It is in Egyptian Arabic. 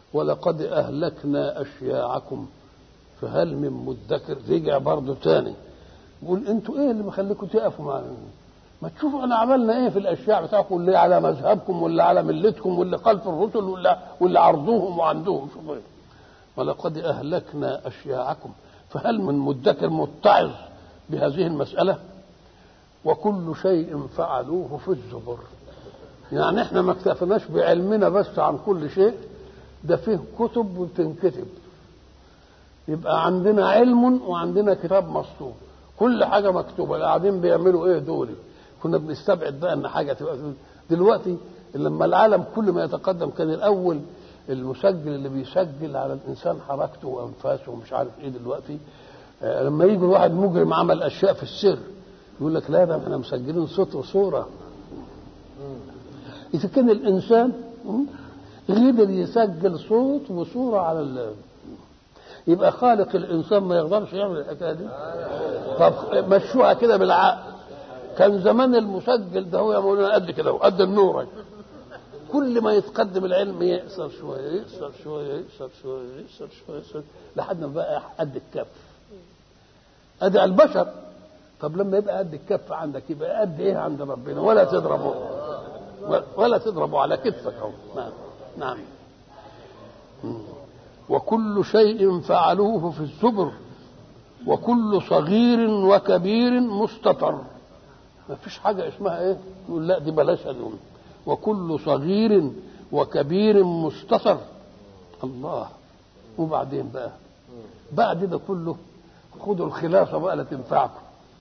ولقد أهلكنا أشياعكم فهل من مدكر رجع برضه تاني بيقول انتوا ايه اللي مخليكم تقفوا معنا ما تشوفوا انا عملنا ايه في الاشياء بتاعكم واللي على مذهبكم واللي على ملتكم واللي خلف الرسل واللي, واللي عرضوهم وعندهم شوفوا ايه ولقد اهلكنا اشياعكم فهل من مدكر متعظ بهذه المساله وكل شيء فعلوه في الزبر يعني احنا ما اكتفناش بعلمنا بس عن كل شيء ده فيه كتب وتنكتب يبقى عندنا علم وعندنا كتاب مسطور كل حاجه مكتوبه قاعدين بيعملوا ايه دول كنا بنستبعد بقى ان حاجه تبقى دلوقتي لما العالم كل ما يتقدم كان الاول المسجل اللي بيسجل على الانسان حركته وانفاسه ومش عارف ايه دلوقتي آه لما يجي واحد مجرم عمل اشياء في السر يقول لك لا ده احنا مسجلين صوت وصوره اذا كان الانسان قدر يسجل صوت وصوره على ال يبقى خالق الانسان ما يقدرش يعمل الحكايه دي طب مشوها كده بالعقل كان زمان المسجل ده هو يا مولانا قد كده قد النور كل ما يتقدم العلم يقصر شويه يقصر شويه يقصر شويه يقصر شويه يقصر لحد ما بقى قد الكف ادي البشر طب لما يبقى قد الكف عندك يبقى قد ايه عند ربنا ولا تضربه ولا تضربه على كتفك اهو نعم نعم وكل شيء فعلوه في الزبر وكل صغير وكبير مستطر ما فيش حاجة اسمها ايه يقول لا دي بلاش اليوم وكل صغير وكبير مستطر الله وبعدين بقى بعد ده كله خدوا الخلاصة بقى لا تنفعكم